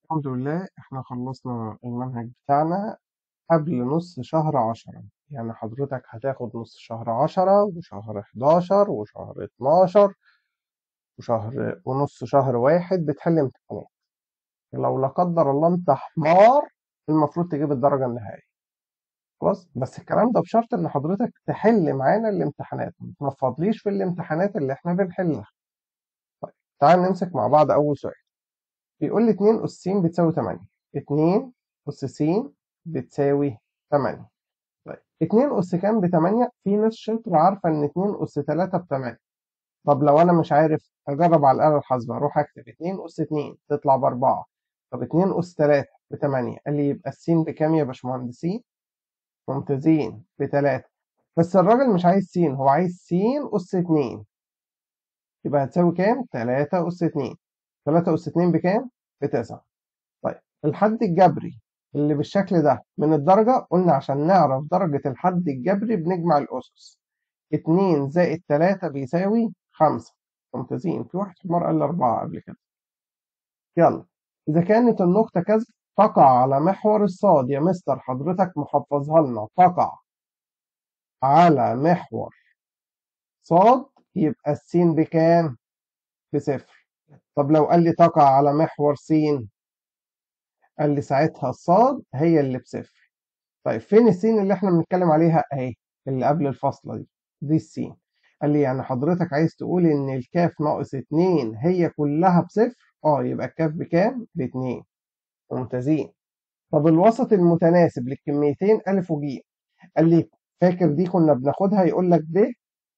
الحمد لله احنا خلصنا المنهج بتاعنا قبل نص شهر عشرة يعني حضرتك هتاخد نص شهر عشرة وشهر حداشر وشهر اتناشر وشهر ونص شهر واحد بتحل امتحانات لو لا قدر الله انت حمار المفروض تجيب الدرجة النهائية خلاص بس الكلام ده بشرط ان حضرتك تحل معانا الامتحانات ما تفضليش في الامتحانات اللي احنا بنحلها طيب تعال نمسك مع بعض اول سؤال بيقول لي 2 أس س بتساوي 8 2 أس س بتساوي 8 طيب 2 أس كام ب 8 في ناس شاطرة عارفة إن 2 أس 3 ب 8 طب لو أنا مش عارف أجرب على الآلة الحاسبة أروح أكتب 2 أس 2 تطلع ب 4 طب 2 أس 3 ب 8 قال لي يبقى الس بكام يا باشمهندسين؟ ممتازين ب 3 بس الراجل مش عايز س هو عايز س أس 2 يبقى هتساوي كام؟ 3 أس 2 3 أس 2 بكام؟ بتسعة طيب الحد الجبري اللي بالشكل ده من الدرجة قلنا عشان نعرف درجة الحد الجبري بنجمع الأسس اتنين زائد تلاتة بيساوي خمسة ممتازين في واحد حمار قال أربعة قبل كده يلا إذا كانت النقطة كذا تقع على محور الصاد يا مستر حضرتك محفظها لنا تقع على محور صاد يبقى السين بكام؟ بصفر طب لو قال لي تقع على محور س قال لي ساعتها الصاد هي اللي بصفر طيب فين السين اللي احنا بنتكلم عليها اهي اللي قبل الفاصلة دي دي السين قال لي يعني حضرتك عايز تقول ان الكاف ناقص اتنين هي كلها بصفر اه يبقى الكاف بكام باتنين ممتازين طب الوسط المتناسب للكميتين ألف وج قال لي فاكر دي كنا بناخدها يقول لك ب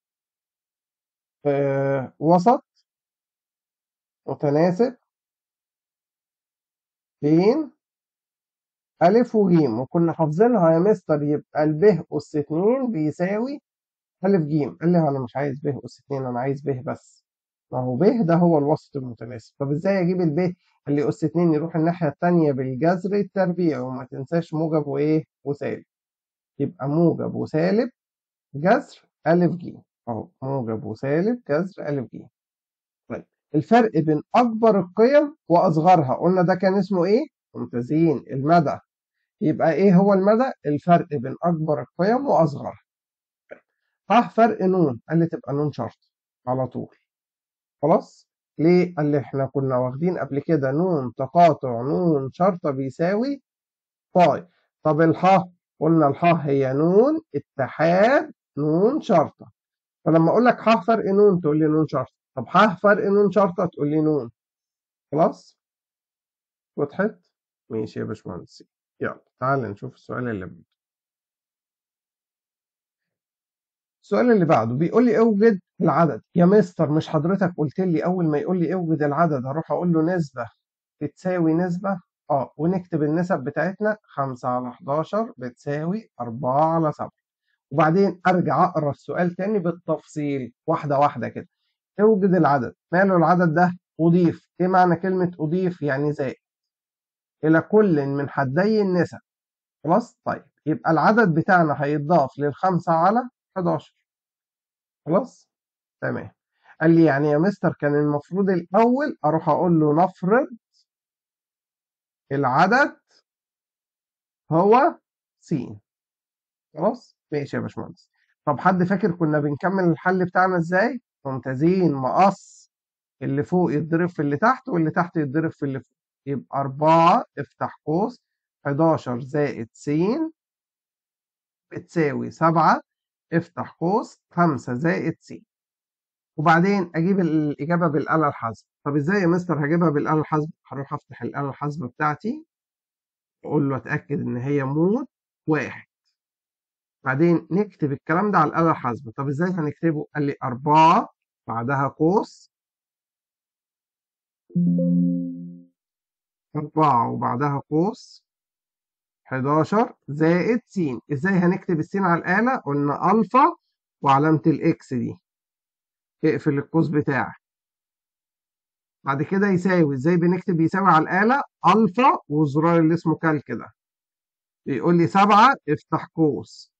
آه وسط متناسب بين ألف وجيم وكنا حافظينها يا مستر يبقى الب أس اتنين بيساوي ألف جيم قال لي أنا مش عايز ب أس اتنين أنا عايز ب بس ما هو ب ده هو الوسط المتناسب طب إزاي أجيب الب قال لي أس اتنين يروح الناحية التانية بالجذر التربيعي وما تنساش موجب وإيه وسالب يبقى موجب وسالب جذر ألف جيم أهو موجب وسالب جذر ألف جيم طيب الفرق بين أكبر القيم وأصغرها قلنا ده كان اسمه إيه؟ ممتازين المدى يبقى إيه هو المدى؟ الفرق بين أكبر القيم وأصغرها ها فرق نون قال لي تبقى نون شرط على طول خلاص؟ ليه؟ قال لي إحنا كنا واخدين قبل كده نون تقاطع نون شرطة بيساوي باي طب الحا قلنا الحا هي نون اتحاد نون شرطة فلما أقول لك ح فرق نون تقول لي نون شرطة طب ح فرق نون شرطة تقول لي نون خلاص وضحت ماشي يا باشمهندس يلا تعال نشوف السؤال اللي بعده السؤال اللي بعده بيقول لي اوجد العدد يا مستر مش حضرتك قلت لي اول ما يقول لي اوجد العدد هروح اقول له نسبة بتساوي نسبة اه ونكتب النسب بتاعتنا 5 على 11 بتساوي 4 على 7 وبعدين ارجع اقرا السؤال تاني بالتفصيل واحدة واحدة كده اوجد العدد ماله العدد ده أضيف إيه معنى كلمة أضيف يعني زائد إلى كل من حدي النسب خلاص طيب يبقى العدد بتاعنا هيتضاف للخمسة على 11 خلاص تمام قال لي يعني يا مستر كان المفروض الأول أروح أقول له نفرض العدد هو س خلاص ماشي يا باشمهندس طب حد فاكر كنا بنكمل الحل بتاعنا ازاي ممتازين مقص اللي فوق يتضرب في اللي تحت واللي تحت يتضرب في اللي فوق يبقى 4 افتح قوس 11 زائد س بتساوي 7 افتح قوس 5 زائد س وبعدين اجيب الاجابه بالاله الحاسبه طب ازاي يا مستر هجيبها بالاله الحاسبه هروح افتح الاله الحاسبه بتاعتي واقول له اتاكد ان هي مود واحد بعدين نكتب الكلام ده على الآلة الحاسبة طب ازاي هنكتبه قال لي 4 بعدها قوس 4 وبعدها قوس 11 زائد س ازاي هنكتب السين على الآلة قلنا ألفا وعلامة الإكس دي اقفل القوس بتاعك بعد كده يساوي ازاي بنكتب يساوي على الآلة ألفا والزرار اللي اسمه كالك ده بيقول لي 7 افتح قوس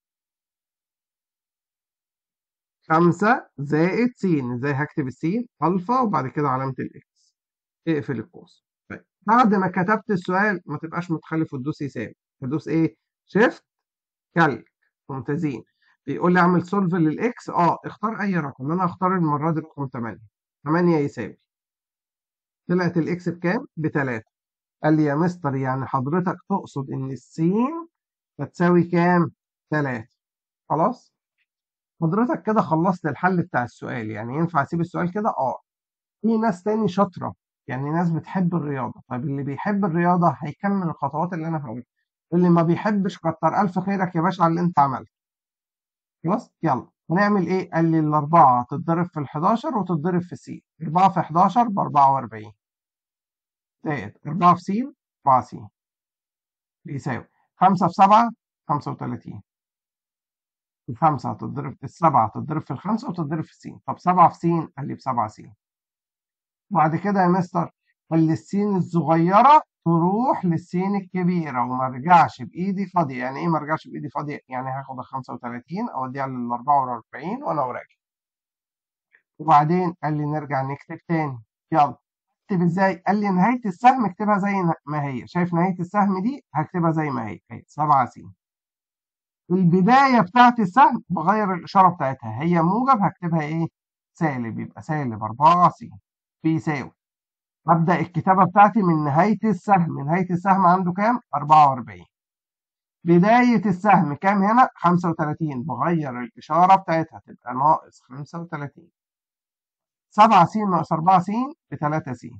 خمسة زائد س ازاي هكتب السين ألفا وبعد كده علامة الإكس اقفل القوس طيب بعد ما كتبت السؤال ما تبقاش متخلف وتدوس يساوي تدوس ايه شيفت كالك ممتازين بيقول لي اعمل سولف للاكس اه اختار اي رقم انا هختار المره دي رقم 8 8 يساوي طلعت الاكس بكام بتلاتة قال لي يا مستر يعني حضرتك تقصد ان السين هتساوي كام 3 خلاص حضرتك كده خلصت الحل بتاع السؤال يعني ينفع اسيب السؤال كده اه في ناس تاني شاطره يعني ناس بتحب الرياضه طيب اللي بيحب الرياضه هيكمل الخطوات اللي انا هقولها اللي ما بيحبش كتر الف خيرك يا باشا على اللي انت عملته خلاص يلا هنعمل ايه قال لي الاربعه تتضرب في ال11 وتتضرب في س 4 في 11 ب 44 زائد 4 في س 4 س بيساوي 5 في 7 35 الخمسة هتتضرب في السبعة هتتضرب في الخمسة وتتضرب في السين طب سبعة في سين قال لي بسبعة سين وبعد كده يا مستر قال لي السين الصغيرة تروح للسين الكبيرة وما ارجعش بإيدي فاضية يعني إيه ما ارجعش بإيدي فاضية يعني هاخد ال 35 أوديها لل 44 وأنا وراجع وبعدين قال لي نرجع نكتب تاني يلا اكتب ازاي؟ قال لي نهاية السهم اكتبها زي ما هي شايف نهاية السهم دي هكتبها زي ما هي هي 7 س البداية بتاعت السهم بغير الإشارة بتاعتها هي موجب هكتبها إيه؟ سالب يبقى سالب 4 س بيساوي أبدأ الكتابة بتاعتي من نهاية السهم نهاية السهم عنده كام؟ 44 بداية السهم كام هنا؟ 35 بغير الإشارة بتاعتها تبقى ناقص 35 7 س ناقص 4 س ب 3 س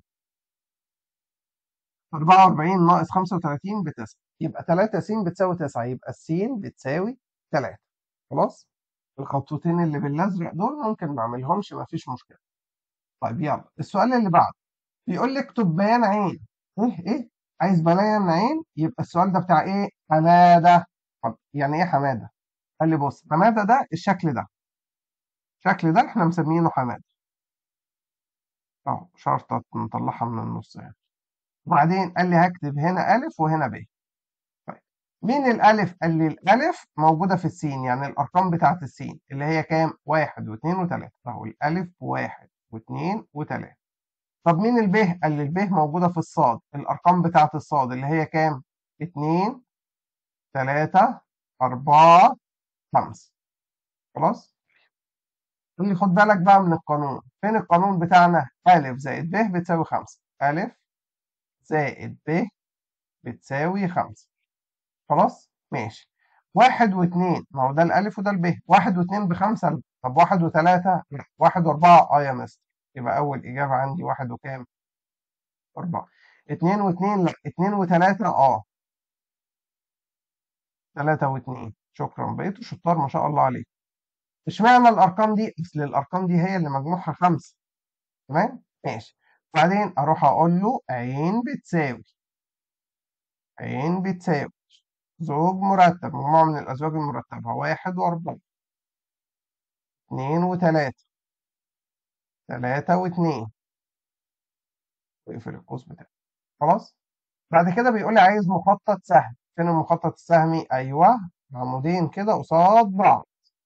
44 ناقص 35 ب 9 يبقى 3 س بتساوي 9 يبقى الس بتساوي 3 خلاص الخطوتين اللي بالازرق دول ممكن ما اعملهمش ما فيش مشكله طيب يلا السؤال اللي بعده بيقول لي اكتب بيان عين ايه ايه عايز بيان عين يبقى السؤال ده بتاع ايه حماده طب يعني ايه حماده قال لي بص حماده ده الشكل ده الشكل ده احنا مسمينه حماده اهو شرطه نطلعها من النص يعني وبعدين قال لي هكتب هنا ألف وهنا ب طيب مين الألف؟ قال لي الألف موجودة في السين يعني الأرقام بتاعت السين اللي هي كام؟ واحد واثنين وثلاثة أهو الألف واحد واثنين وثلاثة طب مين الب؟ قال لي الب موجودة في الصاد الأرقام بتاعت الصاد اللي هي كام؟ اتنين تلاتة أربعة خمسة خلاص؟ قال لي خد بالك بقى من القانون فين القانون بتاعنا؟ ألف زائد ب بتساوي خمسة ألف زائد ب بتساوي خمسة خلاص ماشي واحد واثنين ما هو ده الألف وده الب واحد واثنين بخمسة طب واحد وثلاثة لا واحد وأربعة أه يا مستر يبقى أول إجابة عندي واحد وكام؟ أربعة اتنين واثنين لا اتنين وثلاثة أه ثلاثة واثنين شكرا بقيتوا شطار ما شاء الله عليك اشمعنى الأرقام دي؟ أصل الأرقام دي هي اللي مجموعها خمسة تمام؟ ماشي بعدين اروح اقول له عين بتساوي عين بتساوي زوج مرتب مجموعة من الأزواج المرتبة واحد وأربعة اتنين وتلاتة تلاتة واتنين واقفل القوس بتاعي خلاص بعد كده بيقول لي عايز مخطط سهم فين المخطط السهمي أيوه عمودين كده قصاد بعض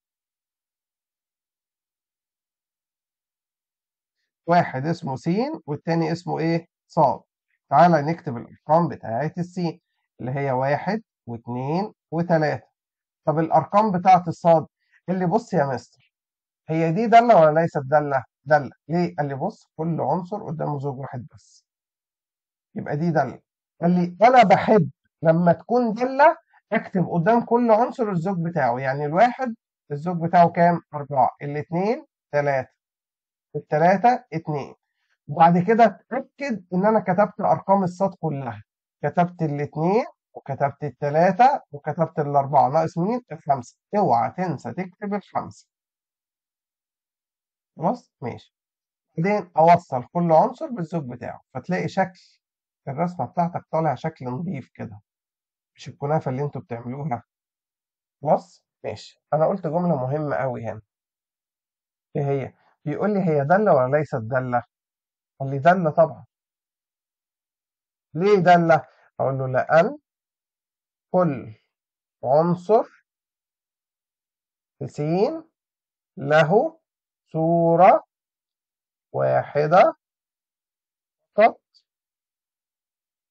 واحد اسمه س والتاني اسمه ايه ص تعالى نكتب الارقام بتاعت السين اللي هي واحد واثنين وثلاثة طب الارقام بتاعت الصاد اللي بص يا مستر هي دي دالة ولا ليست دالة دالة ليه قال لي بص كل عنصر قدامه زوج واحد بس يبقى دي دالة قال لي انا بحب لما تكون دالة اكتب قدام كل عنصر الزوج بتاعه يعني الواحد الزوج بتاعه كام أربعة الاثنين ثلاثة الثلاثة اتنين وبعد كده اتأكد إن أنا كتبت أرقام الصاد كلها كتبت الاتنين وكتبت التلاتة وكتبت الأربعة ناقص مين؟ الخمسة اوعى تنسى تكتب الخمسة خلاص؟ ماشي بعدين أوصل كل عنصر بالزوج بتاعه فتلاقي شكل الرسمة بتاعتك طالع شكل نظيف كده مش الكنافة اللي انتوا بتعملوها خلاص؟ ماشي أنا قلت جملة مهمة أوي هنا إيه هي؟ بيقول لي هي دالة ولا ليست دالة؟ قال لي دالة طبعا ليه دالة؟ أقول له لأن كل عنصر في س له صورة واحدة فقط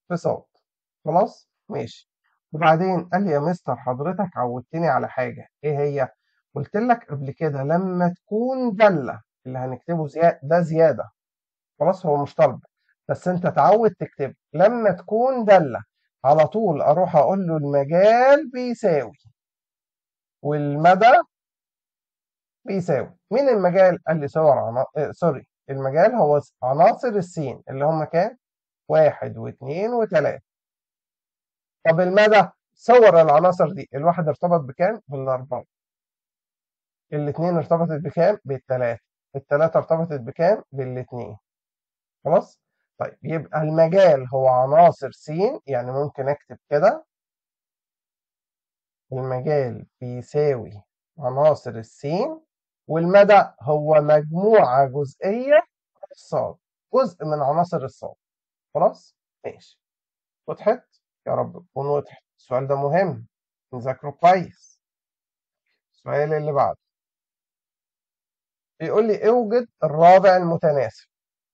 في صاد خلاص ماشي وبعدين قال لي يا مستر حضرتك عودتني على حاجة ايه هي قلت لك قبل كده لما تكون دالة اللي هنكتبه زيادة ده زيادة خلاص هو مش طلب بس انت تعود تكتب لما تكون دالة على طول اروح اقول له المجال بيساوي والمدى بيساوي مين المجال قال لي صور عنا... آه سوري المجال هو عناصر السين اللي هم كام واحد واثنين وثلاثة طب المدى صور العناصر دي الواحد ارتبط بكام بالاربعة الاثنين ارتبطت بكام بالثلاثة الثلاثة ارتبطت بكام بالاثنين خلاص طيب يبقى المجال هو عناصر س يعني ممكن اكتب كده المجال بيساوي عناصر السين والمدى هو مجموعة جزئية الصاد جزء من عناصر الصاد خلاص ماشي وضحت يا رب تكون وضحت السؤال ده مهم نذاكره كويس السؤال اللي بعده بيقول لي اوجد الرابع المتناسب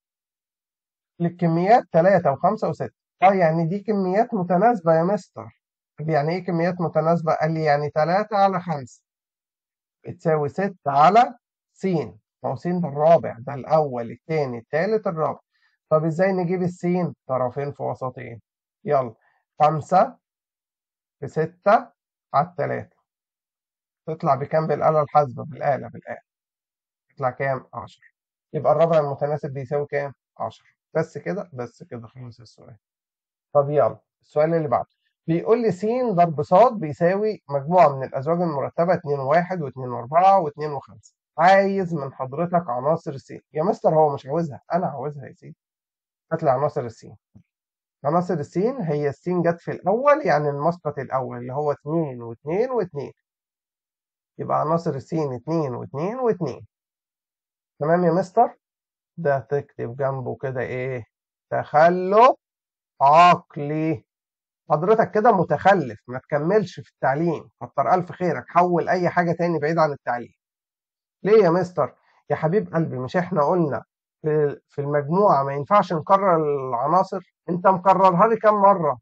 للكميات 3 و5 و6 اه يعني دي كميات متناسبة يا مستر طب يعني ايه كميات متناسبة قال لي يعني 3 على 5 بتساوي 6 على س ما هو س ده الرابع ده الأول الثاني الثالث الرابع طب ازاي نجيب السين طرفين في وسطين يلا 5 في 6 على الثلاثة تطلع بكام بالآلة الحاسبة بالآلة بالآلة تطلع كام 10 يبقى الرابع المتناسب بيساوي كام 10 بس كده بس كده خلص السؤال طب يلا السؤال اللي بعده بيقول لي س ضرب ص بيساوي مجموعة من الأزواج المرتبة 2 و1 و2 و4 و2 و5 عايز من حضرتك عناصر الس يا مستر هو مش عاوزها أنا عاوزها يا سيدي هات لي عناصر الس عناصر الس هي الس جت في الأول يعني المسقط الأول اللي هو 2 و2 و2 يبقى عناصر الس 2 و2 و2 تمام يا مستر ده تكتب جنبه كده ايه تخلف عقلي حضرتك كده متخلف ما تكملش في التعليم كتر ألف خيرك حول أي حاجة تاني بعيد عن التعليم ليه يا مستر يا حبيب قلبي مش احنا قلنا في المجموعة ما ينفعش نكرر العناصر انت مكررها لي كام مرة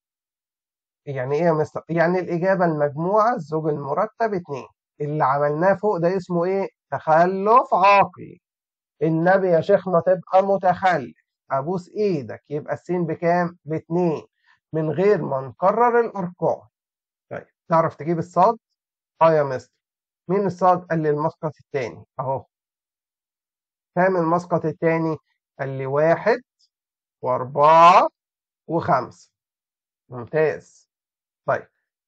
يعني ايه يا مستر يعني الإجابة المجموعة الزوج المرتب اتنين اللي عملناه فوق ده اسمه ايه تخلف عقلي النبي يا شيخنا تبقى متخلف ابوس ايدك يبقى السين بكام باتنين من غير ما نكرر الارقام طيب تعرف تجيب الصاد اه يا مستر مين الصاد قال لي المسقط التاني اهو كام المسقط التاني قال لي واحد واربعة وخمسة ممتاز طيب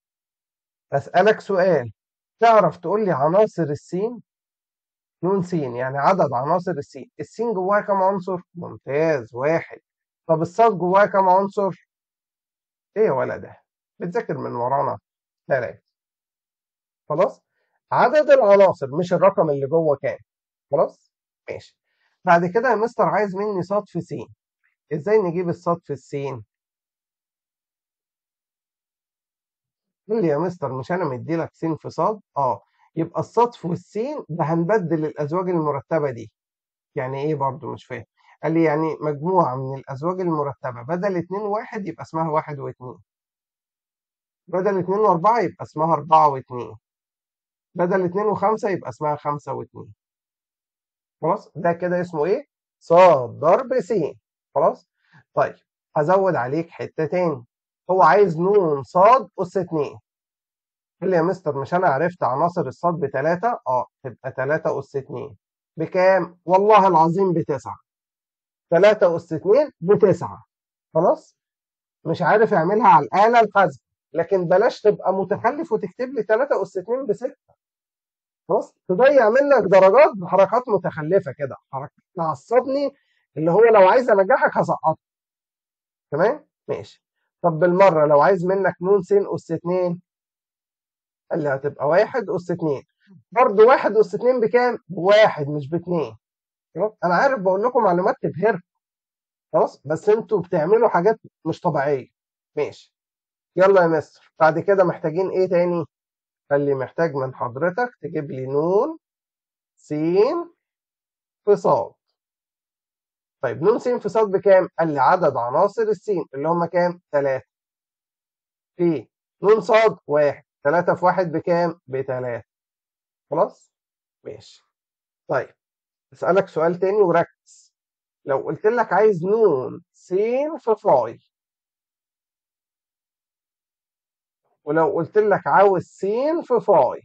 اسألك سؤال تعرف تقول لي عناصر السين نون س يعني عدد عناصر السين السين جواها كام عنصر ممتاز واحد طب الصاد جواها كام عنصر ايه يا ولد ده بتذاكر من ورانا ثلاثة خلاص عدد العناصر مش الرقم اللي جوه كام خلاص ماشي بعد كده يا مستر عايز مني صاد في س ازاي نجيب الصاد في السين قال لي يا مستر مش انا مديلك س في صاد اه يبقى الصاد والسين ده هنبدل الازواج المرتبه دي يعني ايه برضو مش فاهم قال لي يعني مجموعه من الازواج المرتبه بدل 2 و1 يبقى اسمها 1 و2 بدل 2 و4 يبقى اسمها 4 و2 بدل 2 و5 يبقى اسمها 5 و2 خلاص ده كده اسمه ايه صاد ضرب س خلاص طيب هزود عليك حته تاني هو عايز نون صاد اس 2 قال لي يا مستر مش انا عرفت عناصر الصاد بتلاتة اه تبقى تلاتة اس اتنين بكام والله العظيم بتسعة تلاتة اس اتنين بتسعة خلاص مش عارف اعملها على الآلة الحاسبة لكن بلاش تبقى متخلف وتكتب لي تلاتة اس اتنين بستة خلاص تضيع منك درجات بحركات متخلفة كده حركات تعصبني اللي هو لو عايز انجحك هسقطك تمام ماشي طب بالمرة لو عايز منك نون س اس اتنين قال لي هتبقى واحد أس اتنين برضه واحد أس اتنين بكام؟ بواحد مش باتنين خلاص أنا عارف بقول لكم معلومات تبهركم خلاص بس أنتوا بتعملوا حاجات مش طبيعية ماشي يلا يا مستر بعد كده محتاجين إيه تاني؟ قال لي محتاج من حضرتك تجيب لي نون س في صاد طيب نون س في ص بكام؟ قال لي عدد عناصر السين اللي هم كام؟ 3 في نون ص 1 3 في 1 بكام؟ ب 3 خلاص؟ ماشي طيب اسألك سؤال تاني وركز لو قلت لك عايز نون س في فاي ولو قلت لك عاوز س في فاي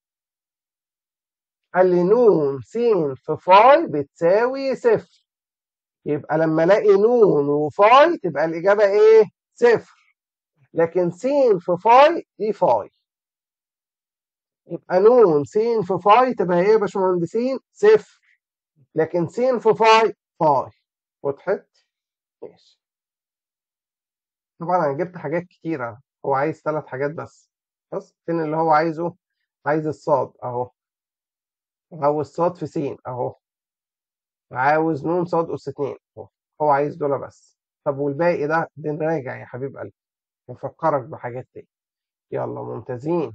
قال لي نون س في فاي بتساوي صفر يبقى لما الاقي نون وفاي تبقى الاجابه ايه؟ صفر لكن س في فاي دي فاي يبقى نون س في فاي تبقى ايه يا باشمهندسين؟ صفر لكن س في فاي فاي وضحت؟ ماشي طبعا انا جبت حاجات كتيره هو عايز ثلاث حاجات بس بس فين اللي هو عايزه؟ عايز الصاد اهو عاوز صاد في س اهو عاوز نون صاد اس 2 اهو هو عايز دول بس طب والباقي ده بنراجع يا حبيب قلبي نفكرك بحاجات تاني يلا ممتازين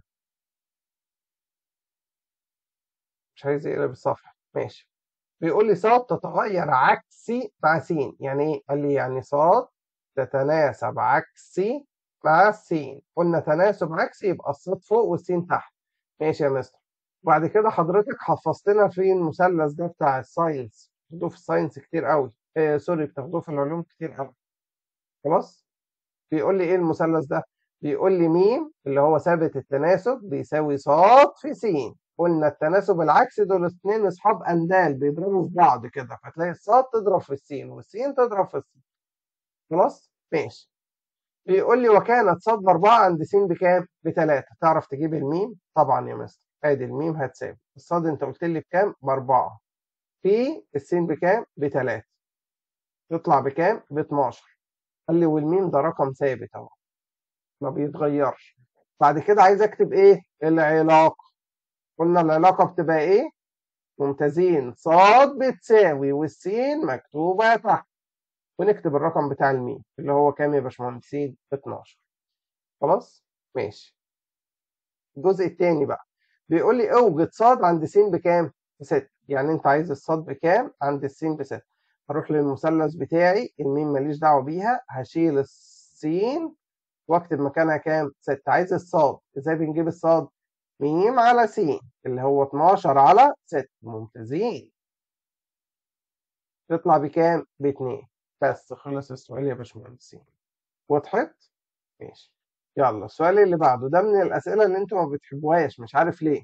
مش عايز يقلب الصفحة ماشي بيقول لي صاد تتغير عكسي مع س يعني ايه؟ قال لي يعني صاد تتناسب عكسي مع س قلنا تناسب عكسي يبقى الصاد فوق والسين تحت ماشي يا مستر وبعد كده حضرتك حفظتنا في المثلث ده بتاع الساينس بتاخدوه في الساينس كتير قوي آه سوري بتاخدوه في العلوم كتير قوي خلاص بيقول لي ايه المثلث ده بيقول لي ميم اللي هو ثابت التناسب بيساوي صاد في س قلنا التناسب العكسي دول اثنين اصحاب اندال بيضربوا في بعض كده فتلاقي الصاد تضرب في السين والسين تضرب في السين خلاص ماشي بيقول لي وكانت صاد باربعه عند س بكام؟ بثلاثه تعرف تجيب الميم؟ طبعا يا مستر ادي الميم هتساوي الصاد انت قلت لي بكام؟ باربعه في السين بكام؟ بثلاثه تطلع بكام؟ ب 12 قال لي والميم ده رقم ثابت اهو ما بيتغيرش بعد كده عايز اكتب ايه؟ العلاقه قلنا العلاقه بتبقى ايه؟ ممتازين صاد بتساوي والسين مكتوبه تحت ونكتب الرقم بتاع الميم اللي هو كام يا باشمهندسين؟ 12 خلاص؟ ماشي الجزء الثاني بقى بيقول لي اوجد صاد عند س بكام؟ بستة يعني انت عايز الصاد بكام؟ عند السين بستة هروح للمثلث بتاعي الميم ماليش دعوه بيها هشيل السين واكتب مكانها كام؟ 6 عايز الصاد ازاي بنجيب الصاد؟ ميم على س اللي هو 12 على 6 ممتازين تطلع بكام؟ باتنين بس خلص السؤال يا باشمهندسين وضحت؟ ماشي يلا السؤال اللي بعده ده من الأسئلة اللي انتوا ما بتحبوهاش مش عارف ليه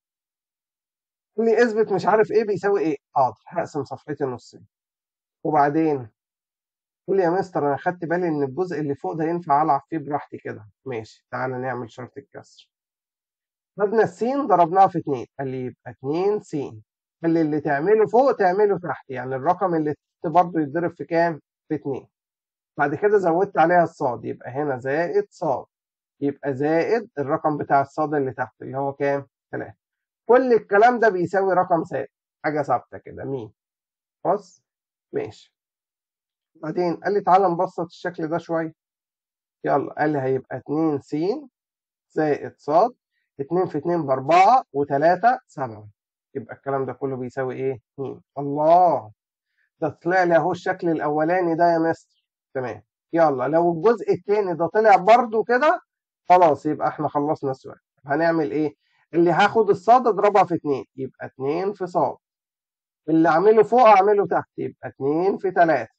لي اثبت مش عارف ايه بيساوي ايه حاضر هقسم صفحتي نصين وبعدين قول لي يا مستر انا خدت بالي ان الجزء اللي فوق ده ينفع العب فيه براحتي كده ماشي تعالى نعمل شرط الكسر خدنا السين ضربناها في 2 قال لي يبقى 2 س قال لي اللي تعمله فوق تعمله تحت يعني الرقم اللي تحت برضه يتضرب في كام؟ في 2 بعد كده زودت عليها الصاد يبقى هنا زائد صاد يبقى زائد الرقم بتاع الصاد اللي تحت اللي هو كام؟ 3 كل الكلام ده بيساوي رقم ثابت حاجه ثابته كده مين؟ خلاص؟ ماشي بعدين قال لي تعالى نبسط الشكل ده شويه يلا قال لي هيبقى 2 س زائد صاد 2 في 2 بأربعة و3 7 يبقى الكلام ده كله بيساوي ايه؟ 2 الله ده طلع لي اهو الشكل الاولاني ده يا مستر تمام يلا لو الجزء الثاني ده طلع برضو كده خلاص يبقى احنا خلصنا السؤال هنعمل ايه؟ اللي هاخد الصاد اضربها في 2 يبقى 2 في صاد اللي اعمله فوق اعمله تحت يبقى 2 في 3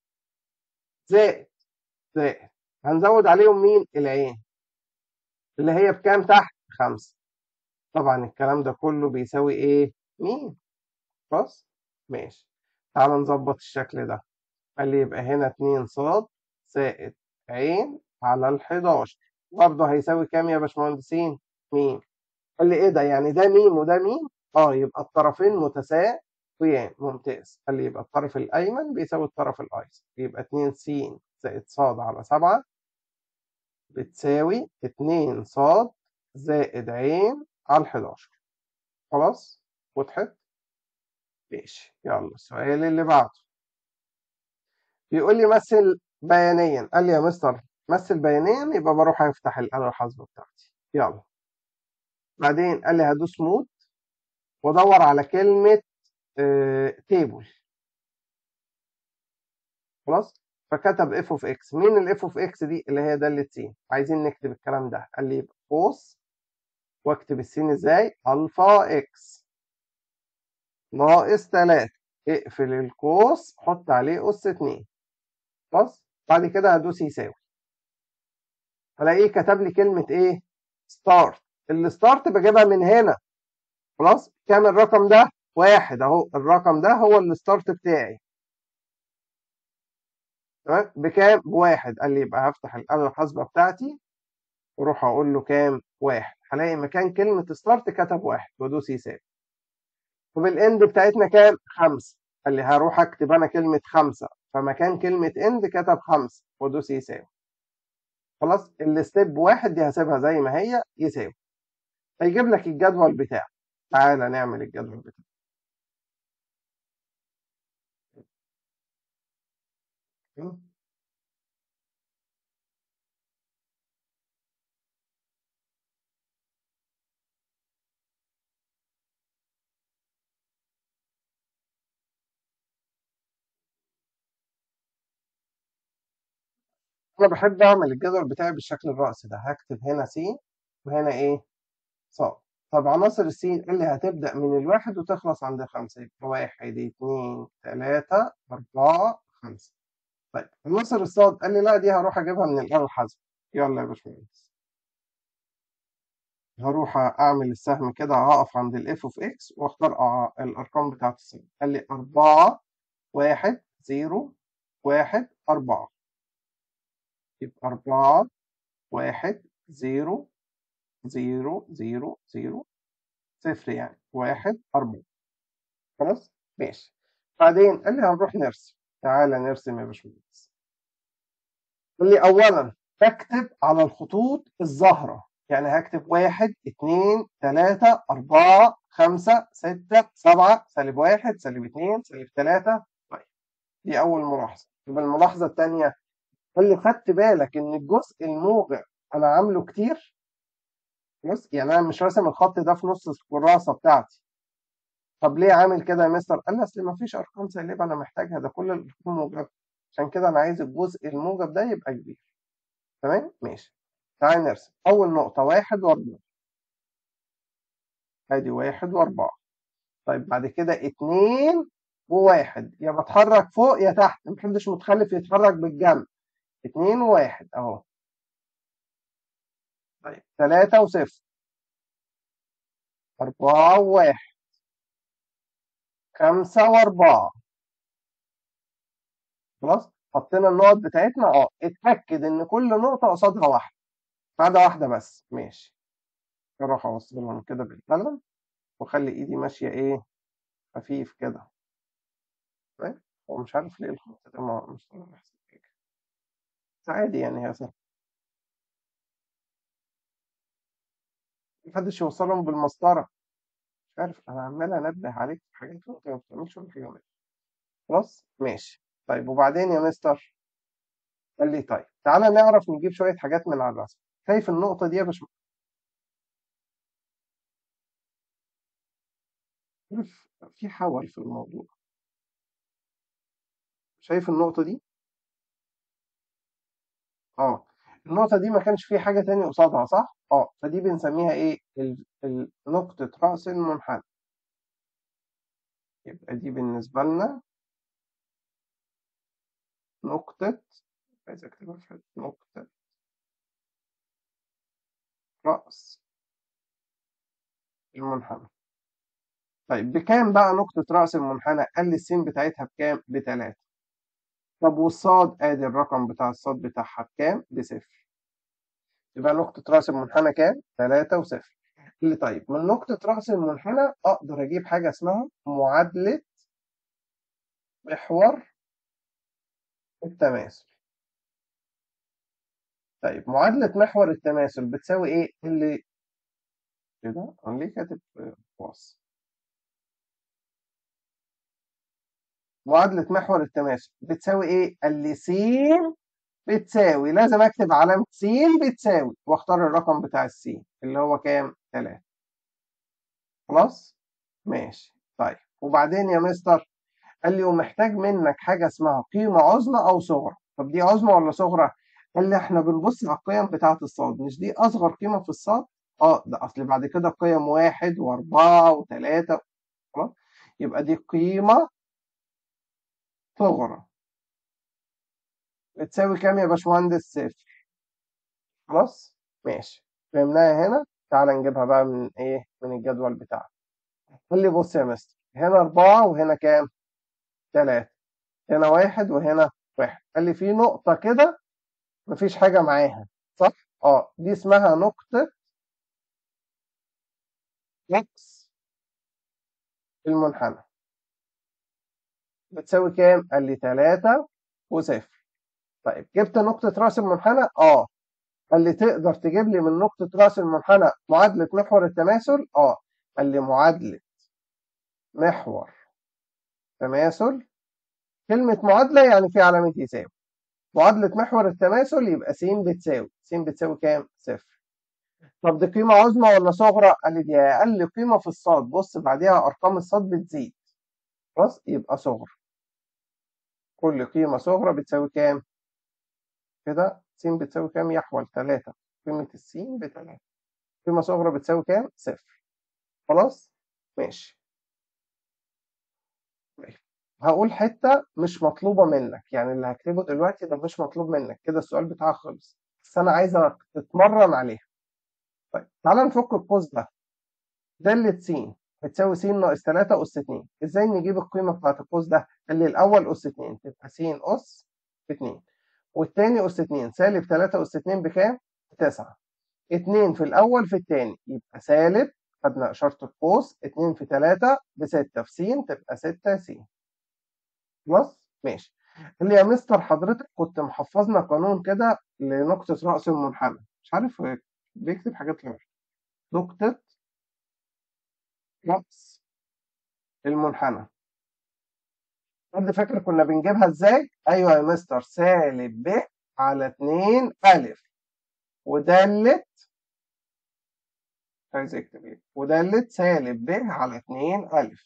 زائد زائد هنزود عليهم مين؟ العين اللي هي بكام تحت؟ خمسة طبعا الكلام ده كله بيساوي ايه؟ مين؟ خلاص؟ ماشي تعال نظبط الشكل ده قال لي يبقى هنا 2 صاد زائد عين على ال 11 برضه هيساوي كام يا باشمهندسين؟ ميم قال لي ايه ده يعني ده ميم وده ميم؟ اه يبقى الطرفين متساويان ممتاز قال لي يبقى الطرف الايمن بيساوي الطرف الايسر يبقى 2 س زائد صاد على 7 بتساوي 2 صاد زائد عين على 11 خلاص وضحت ماشي يلا السؤال اللي بعده بيقول لي مثل بيانيا قال لي يا مستر مثل بيانيا يبقى بروح افتح الآلة الحاسبة بتاعتي يلا بعدين قال لي هدوس مود وادور على كلمة اه تيبل خلاص فكتب اف اوف اكس مين الاف اوف اكس دي اللي هي داله س عايزين نكتب الكلام ده قال لي يبقى قوس واكتب السين ازاي الفا اكس ناقص 3 اقفل القوس حط عليه اس 2 خلاص بعد كده هدوس يساوي الاقيه كتب لي كلمه ايه ستارت الستارت بجيبها من هنا خلاص كام الرقم ده واحد اهو الرقم ده هو الستارت بتاعي تمام بكام بواحد قال لي يبقى هفتح الآلة الحاسبة بتاعتي واروح اقول له كام واحد هلاقي مكان كلمة ستارت كتب واحد وادوس يساوي طب الاند بتاعتنا كام خمسة قال لي هروح اكتب انا كلمة خمسة فمكان كلمة اند كتب خمسة وادوس يساوي خلاص الستيب واحد دي هسيبها زي ما هي يساوي هيجيب لك الجدول بتاعه تعالى نعمل الجدول بتاعه انا بحب اعمل الجدول بتاعي بالشكل الرأسي ده هكتب هنا س وهنا ايه ص طب عناصر السين اللي هتبدأ من الواحد وتخلص عند خمسة يبقى واحد اتنين تلاتة أربعة خمسة طيب عناصر الصاد قال لي لا دي هروح أجيبها من الآلة الحاسبة يلا يا باشمهندس هروح أعمل السهم كده هقف عند الإف أوف إكس وأختار الأرقام بتاعت الصاد قال لي أربعة واحد زيرو واحد أربعة يبقى أربعة واحد زيرو زيرو زيرو زيرو صفر يعني واحد أربعة خلاص ماشي بعدين قال لي هنروح نرسم تعالى نرسم يا باشمهندس قال لي أولا بكتب على الخطوط الظاهرة يعني هكتب واحد اتنين تلاتة أربعة خمسة ستة سبعة سالب واحد سالب اتنين سالب تلاتة طيب دي أول ملاحظة يبقى الملاحظة التانية قال لي خدت بالك إن الجزء الموجع أنا عامله كتير بص يعني انا مش راسم الخط ده في نص الكراسه بتاعتي طب ليه عامل كده يا مستر قال لي اصل ما فيش ارقام سالبه انا محتاجها ده كل الارقام موجبه عشان كده انا عايز الجزء الموجب ده يبقى كبير تمام ماشي تعال نرسم اول نقطه واحد واربعه ادي واحد واربعه طيب بعد كده اتنين وواحد يا بتحرك فوق يا تحت محدش متخلف يتحرك بالجنب اتنين وواحد اهو طيب تلاتة وصفر أربعة وواحد خمسة وأربعة خلاص حطينا النقط بتاعتنا اه اتأكد إن كل نقطة قصادها واحدة ما عدا واحدة بس ماشي أروح أوصلهم كده بالقلم وأخلي إيدي ماشية إيه خفيف كده طيب هو مش عارف ليه الخط ده ما مش طالع أحسن حاجة بس عادي يعني هي سهلة محدش يوصلهم بالمسطرة مش عارف أنا عمال أنبه عليك في حاجات وأنت ما بتعملش ولا حاجة منها خلاص ماشي طيب وبعدين يا مستر قال لي طيب تعالى نعرف نجيب شوية حاجات من على الرسم شايف النقطة دي يا باشمهندس عارف في حول في الموضوع شايف النقطة دي؟ اه النقطة دي ما كانش في حاجة تانية قصادها صح؟ اه فدي بنسميها ايه؟ ال... ال... نقطة رأس المنحنى يبقى دي بالنسبة لنا نقطة عايز اكتبها في حتة نقطة رأس المنحنى طيب بكام بقى نقطة رأس المنحنى؟ قال لي السين بتاعتها بكام؟ بتلاتة طب والصاد ادي الرقم بتاع الصاد بتاعها بكام؟ بصفر يبقى نقطة رأس المنحنى كام؟ تلاتة وصفر اللي طيب من نقطة رأس المنحنى أقدر أجيب حاجة اسمها معادلة محور التماثل طيب معادلة محور التماثل بتساوي إيه؟ اللي كده أنا ليه كاتب قوس معادلة محور التماثل بتساوي إيه؟ قال لي س بتساوي لازم أكتب علامة س بتساوي وأختار الرقم بتاع السين اللي هو كام؟ تلاتة خلاص؟ ماشي طيب وبعدين يا مستر قال لي ومحتاج منك حاجه اسمها قيمه عظمى او صغرى طب دي عظمى ولا صغرى قال لي احنا بنبص على القيم بتاعه الصاد مش دي اصغر قيمه في الصاد اه ده اصل بعد كده قيم واحد واربعه وثلاثه خلاص يبقى دي قيمه صغرى بتساوي كام يا باشمهندس صفر خلاص ماشي فهمناها هنا تعال نجيبها بقى من ايه من الجدول بتاعنا قال لي بص يا مستر هنا أربعة وهنا كام تلاتة هنا واحد وهنا واحد قال لي في نقطة كده مفيش حاجة معاها صح اه دي اسمها نقطة اكس المنحنى بتساوي كام قال لي تلاتة وصفر طيب جبت نقطة رأس المنحنى اه قال لي تقدر تجيب لي من نقطة رأس المنحنى معادلة محور التماثل اه قال لي معادلة محور تماثل كلمة معادلة يعني في علامة يساوي معادلة محور التماثل يبقى س بتساوي س بتساوي كام؟ صفر طب دي قيمة عظمى ولا صغرى؟ قال لي دي أقل قيمة في الصاد بص بعديها أرقام الصاد بتزيد خلاص يبقى صغرى كل قيمة صغرى بتساوي كام؟ كده س بتساوي كام؟ يحول 3 قيمة السين بتلاتة قيمة صغرى بتساوي كام؟ صفر خلاص؟ ماشي طيب هقول حتة مش مطلوبة منك يعني اللي هكتبه دلوقتي ده مش مطلوب منك كده السؤال بتاعك خلص بس أنا عايزك تتمرن عليها طيب تعالى نفك القوس ده دالة س بتساوي س ناقص 3 أس 2 إزاي نجيب القيمة بتاعت القوس ده؟ قال لي الأول أس 2 تبقى س أس 2 والتاني أس 2 سالب 3 أس 2 بكام؟ 9 2 في الأول في التاني يبقى سالب خدنا إشارة القوس 2 في 3 ب 6 في س تبقى 6 س خلاص ماشي قال لي يا مستر حضرتك كنت محفظنا قانون كده لنقطة رأس المنحنى مش عارف هو بيكتب حاجات غير نقطة رأس المنحنى حد فاكر كنا بنجيبها ازاي؟ ايوه يا مستر سالب ب على 2 ألف ودالة عايز اكتب ايه؟ ودالة سالب ب على 2 ألف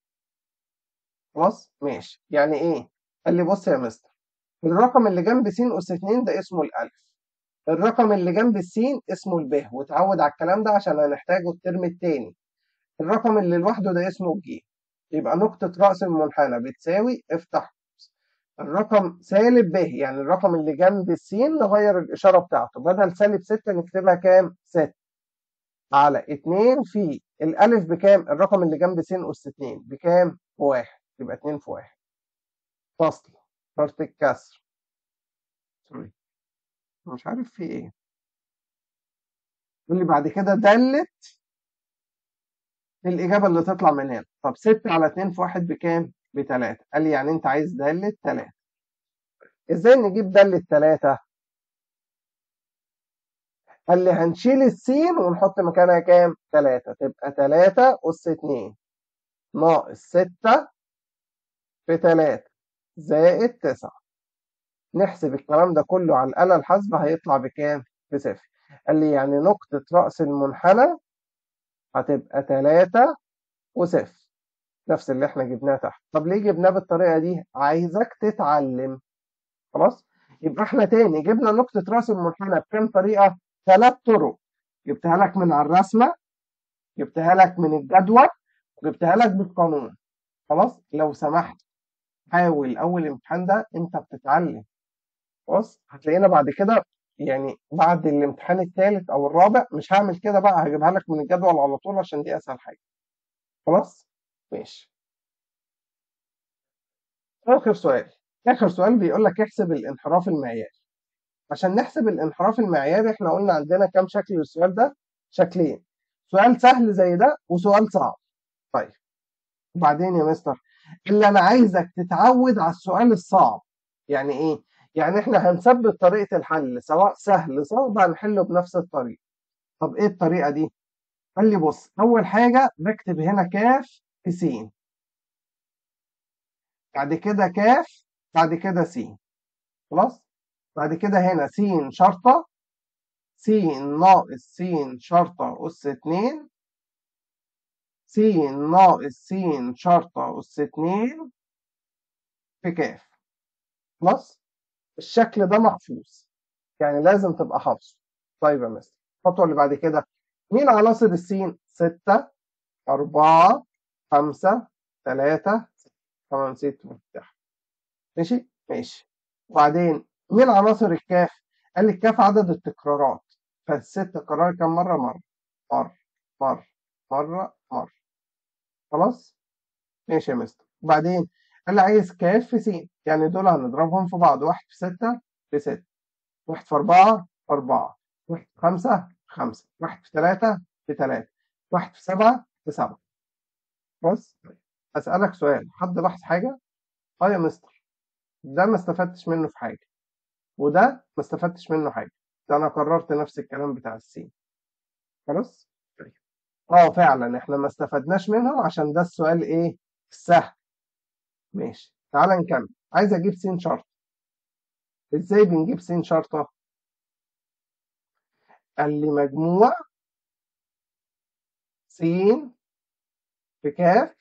خلاص ماشي يعني ايه قال لي بص يا مستر الرقم اللي جنب س اس 2 ده اسمه الالف الرقم اللي جنب السين اسمه الب وتعود على الكلام ده عشان هنحتاجه الترم الثاني الرقم اللي لوحده ده اسمه الج يبقى نقطة رأس المنحنى بتساوي افتح الرقم سالب ب يعني الرقم اللي جنب السين نغير الإشارة بتاعته بدل سالب 6 نكتبها كام 6 على 2 في الألف بكام الرقم اللي جنب س أس 2 بكام بواحد يبقى 2 في 1 فصل شرط الكسر سوري مش عارف في ايه اللي بعد كده دلت الإجابة اللي تطلع من هنا طب 6 على 2 في 1 بكام؟ ب 3 قال لي يعني أنت عايز دالة 3 إزاي نجيب دالة 3؟ قال لي هنشيل السين ونحط مكانها كام؟ 3 تبقى 3 أس 2 ناقص 6 في 3 زائد 9 نحسب الكلام ده كله على الآلة الحاسبة هيطلع بكام؟ بصفر قال لي يعني نقطة رأس المنحنى هتبقى 3 وصفر نفس اللي احنا جبناه تحت طب ليه جبناه بالطريقة دي؟ عايزك تتعلم خلاص؟ يبقى احنا تاني جبنا نقطة رأس المنحنى بكام طريقة؟ ثلاث طرق جبتها لك من على الرسمة جبتها لك من الجدول وجبتها لك بالقانون خلاص لو سمحت حاول اول امتحان ده انت بتتعلم خلاص هتلاقينا بعد كده يعني بعد الامتحان الثالث او الرابع مش هعمل كده بقى هجيبها لك من الجدول على طول عشان دي اسهل حاجه خلاص ماشي اخر سؤال اخر سؤال بيقول لك احسب الانحراف المعياري عشان نحسب الانحراف المعياري احنا قلنا عندنا كام شكل للسؤال ده شكلين سؤال سهل زي ده وسؤال صعب طيب وبعدين يا مستر اللي انا عايزك تتعود على السؤال الصعب يعني ايه يعني احنا هنثبت طريقه الحل سواء سهل صعب هنحله بنفس الطريقه طب ايه الطريقه دي قال لي بص اول حاجه بكتب هنا كاف في س بعد كده كاف بعد كده س خلاص بعد كده هنا س شرطه س ناقص س شرطه اس 2 س ناقص س شرطة أس اتنين في كاف خلاص الشكل ده محفوظ يعني لازم تبقى حافظه طيب يا مستر الخطوة اللي بعد كده مين عناصر السين؟ ستة أربعة خمسة ثلاثة طبعا نسيت مفتاح ماشي؟ ماشي وبعدين مين عناصر الكاف؟ قال لي الكاف عدد التكرارات فالست تكرار كم مرة؟ مرة مرة مرة مرة مرة خلاص؟ ماشي يا مستر وبعدين قال لي عايز كاف في سين يعني دول هنضربهم في بعض واحد في ستة في ستة واحد في أربعة أربعة واحد في خمسة خمسة واحد في ثلاثة في ثلاثة واحد في سبعة في سبعة بص أسألك سؤال حد لاحظ حاجة؟ أه يا مستر ده ما استفدتش منه في حاجة وده ما استفدتش منه حاجة ده أنا قررت نفس الكلام بتاع السين خلاص؟ اه فعلا احنا ما استفدناش منهم عشان ده السؤال ايه؟ السهل ماشي تعال نكمل عايز اجيب سين شرط ازاي بنجيب سين شرطة؟ قال لي مجموع س في كاف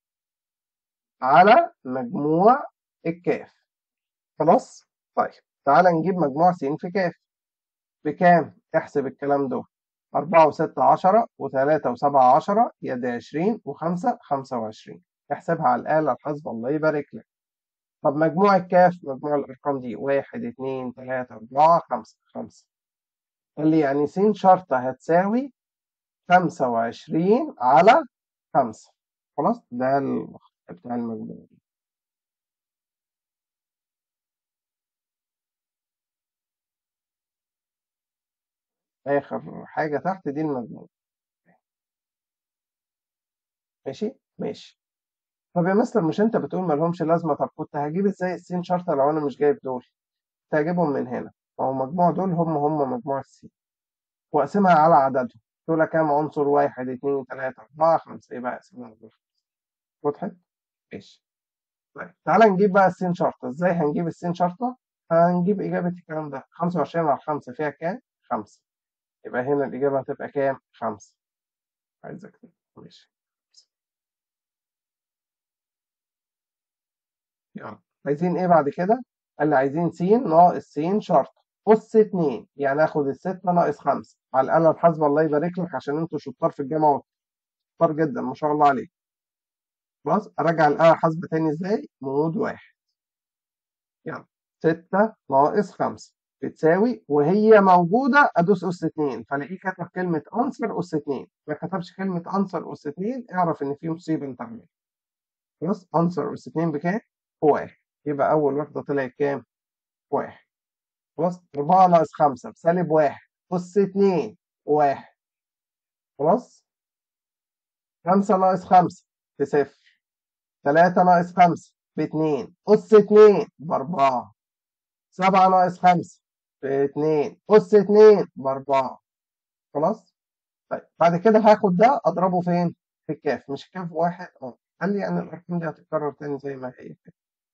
على مجموع الكاف خلاص طيب تعال نجيب مجموع س في كاف بكام احسب الكلام ده أربعة وستة عشرة وثلاثة وسبعة عشرة يد عشرين وخمسة خمسة وعشرين احسبها على الآلة الحاسبة الله يبارك لك طب مجموع الكاف مجموع الأرقام دي واحد اتنين تلاتة أربعة خمسة خمسة قال لي يعني س شرطة هتساوي خمسة وعشرين على خمسة خلاص ده الخط بتاع المجموع دي آخر حاجة تحت دي المجموع ماشي ماشي طب يا مستر مش انت بتقول مالهمش لازمة طب كنت هجيب ازاي السين شرطة لو انا مش جايب دول كنت هجيبهم من هنا ما هو مجموع دول هم هم مجموع السين واقسمها على عددهم دول كام عنصر واحد اتنين تلاتة أربعة خمسة يبقى اقسمها على خمسة وضحت؟ ماشي طيب تعالى نجيب بقى السين شرطة ازاي هنجيب السين شرطة؟ هنجيب إجابة الكلام ده خمسة وعشرين على خمسة فيها كام؟ خمسة يبقى هنا الإجابة هتبقى كام؟ خمسة عايز أكتب ماشي يلا عايزين إيه بعد كده؟ قال لي عايزين س ناقص س شرطة أس اتنين يعني آخد الستة ناقص خمسة على الآلة الحاسبة الله يبارك لك عشان أنتوا شطار في الجامعة شطار جدا ما شاء الله عليك خلاص أراجع الآلة الحاسبة تاني إزاي؟ مود واحد يلا ستة ناقص خمسة بتساوي وهي موجودة أدوس أس اتنين فلاقيه كتب كلمة أنصر أس اتنين ما كتبش كلمة أنصر أس اتنين اعرف إن في مصيبة أنت عاملها خلاص أنصر أس اتنين بكام؟ واحد يبقى أول واحدة طلعت كام؟ واحد خلاص أربعة ناقص خمسة بسالب واحد أس اتنين واحد خلاص خمسة ناقص خمسة بصفر تلاتة ناقص خمسة باتنين أس اتنين بأربعة سبعة ناقص خمسة باتنين أس اتنين بأربعة خلاص طيب بعد كده هاخد ده أضربه فين؟ في الكاف مش كاف واحد اه قال لي يعني الأرقام دي هتتكرر تاني زي ما هي كده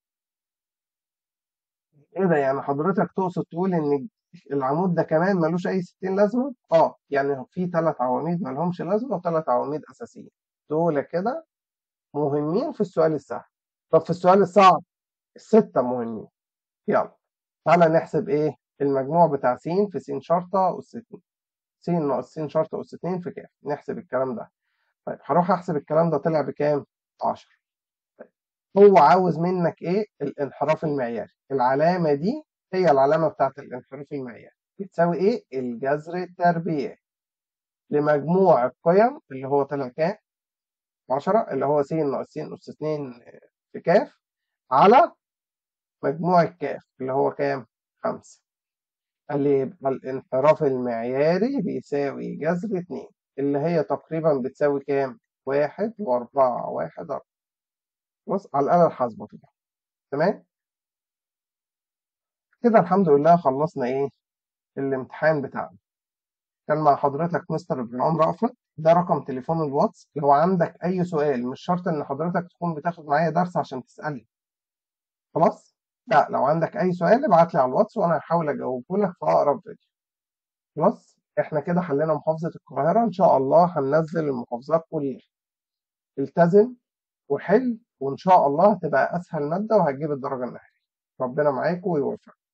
ايه ده يعني حضرتك تقصد تقول ان العمود ده كمان ملوش اي 60 لازمه اه يعني في ثلاث عواميد مالهمش لازمه وثلاث عواميد اساسيه دول كده مهمين في السؤال السهل طب في السؤال الصعب الستة مهمين يلا تعالى نحسب ايه المجموع بتاع س في س شرطة أس 2 س ناقص س شرطة أس 2 في كام نحسب الكلام ده طيب هروح أحسب الكلام ده طلع بكام 10 طيب. هو عاوز منك ايه الانحراف المعياري العلامة دي هي العلامة بتاعت الانحراف المعياري بتساوي ايه الجذر التربيعي لمجموع القيم اللي هو طلع كام 10 اللي هو س ناقص س أس 2 في كاف على مجموع الكاف اللي هو كام؟ خمسة قال لي يبقى الانحراف المعياري بيساوي جذر اتنين اللي هي تقريبا بتساوي كام؟ واحد وأربعة واحد أربعة بص على الآلة الحاسبة طبعا تمام؟ كده الحمد لله خلصنا إيه؟ الامتحان بتاعنا كان مع حضرتك مستر إبراهيم رأفت ده رقم تليفون الواتس لو عندك أي سؤال مش شرط إن حضرتك تكون بتاخد معايا درس عشان تسألني خلاص؟ لا لو عندك اي سؤال ابعت لي على الواتس وانا هحاول اجاوبه لك في اقرب فيديو خلاص احنا كده حلينا محافظة القاهرة ان شاء الله هننزل المحافظات كلها التزم وحل وإن شاء الله هتبقى أسهل مادة وهتجيب الدرجة النهائية ربنا معاكم ويوفقكم